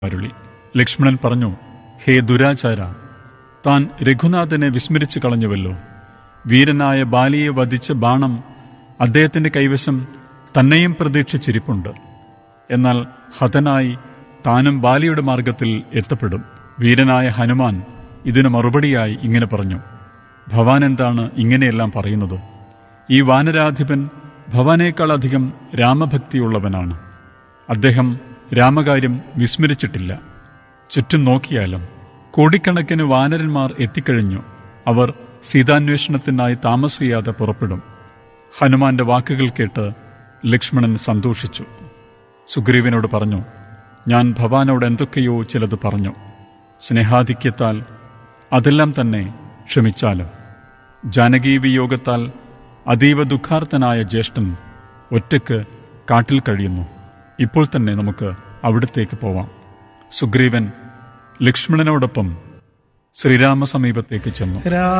അരുളി ലക്ഷ്മണൻ പറഞ്ഞു ഹേ ദുരാചാര താൻ രഘുനാഥനെ വിസ്മരിച്ചു കളഞ്ഞുവല്ലോ വീരനായ ബാലിയെ വധിച്ച ബാണം അദ്ദേഹത്തിന്റെ കൈവശം തന്നെയും പ്രതീക്ഷിച്ചിരിപ്പുണ്ട് എന്നാൽ ഹതനായി താനും ബാലിയുടെ മാർഗത്തിൽ എത്തപ്പെടും വീരനായ ഹനുമാൻ ഇതിനു മറുപടിയായി ഇങ്ങനെ പറഞ്ഞു ഭവാൻ എന്താണ് ഇങ്ങനെയെല്ലാം പറയുന്നത് ഈ വാനരാധിപൻ ഭവാനേക്കാളധികം രാമഭക്തിയുള്ളവനാണ് അദ്ദേഹം രാമകാര്യം വിസ്മരിച്ചിട്ടില്ല ചുറ്റും നോക്കിയാലും കോടിക്കണക്കിന് വാനരന്മാർ എത്തിക്കഴിഞ്ഞു അവർ സീതാന്വേഷണത്തിനായി താമസിയാതെ പുറപ്പെടും ഹനുമാന്റെ വാക്കുകൾ കേട്ട് ലക്ഷ്മണൻ സന്തോഷിച്ചു സുഗ്രീവനോട് പറഞ്ഞു ഞാൻ ഭവാനോട് എന്തൊക്കെയോ ചിലത് പറഞ്ഞു സ്നേഹാധിക്യത്താൽ അതെല്ലാം തന്നെ ക്ഷമിച്ചാലും ജാനകീ വിയോഗത്താൽ അതീവ ദുഃഖാർത്ഥനായ ജ്യേഷ്ഠൻ ഒറ്റയ്ക്ക് കാട്ടിൽ കഴിയുന്നു ഇപ്പോൾ തന്നെ നമുക്ക് അവിടത്തേക്ക് പോവാം സുഗ്രീവൻ ലക്ഷ്മണനോടൊപ്പം ശ്രീരാമ സമീപത്തേക്ക് ചെന്നു രാ